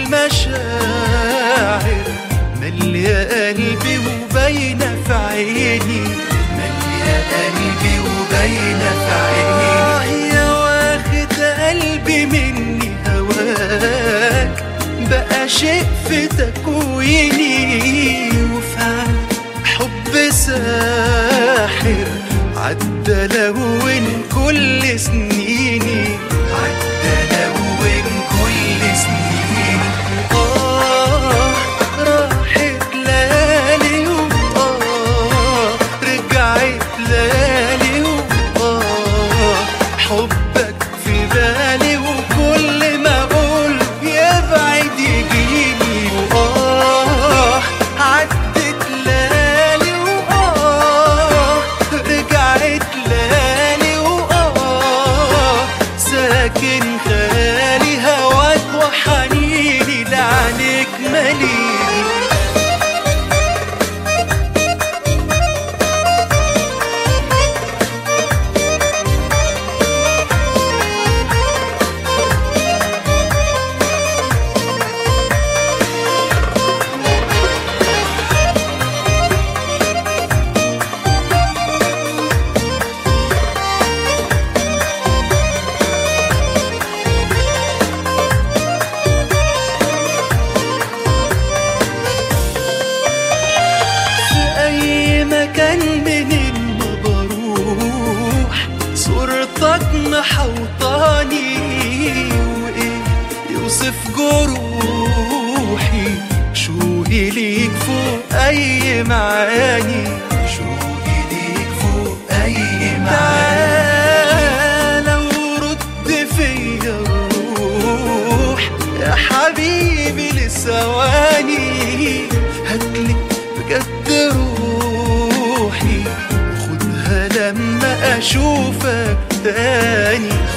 المشاعر مليا قلبي وباينة في عيني مليا قلبي وباينة في عيني يا واخد قلبي مني هواك بقى شيء في تكويني وفعلا حب ساحر عدى لون كل سنيني عدى لون كل سنيني آه راحت لالي وآه رجعت لالي وآه حبك في بالي وكل ما أقول يبعد يجيني وآه عدت لالي وآه رجعت لالي وآه ساكن خالي هواك وحنيني لعنيك مليني في أي مكان منين ما بروح صورتك محوطاني وإيه يوصف جروحي شوقي ليك فوق أي معاني شوقي ليك فوق أي معاني تعالى ورد فيا الروح يا حبيبي لثواني هاتلي بجد روحي خدها لما اشوفك تاني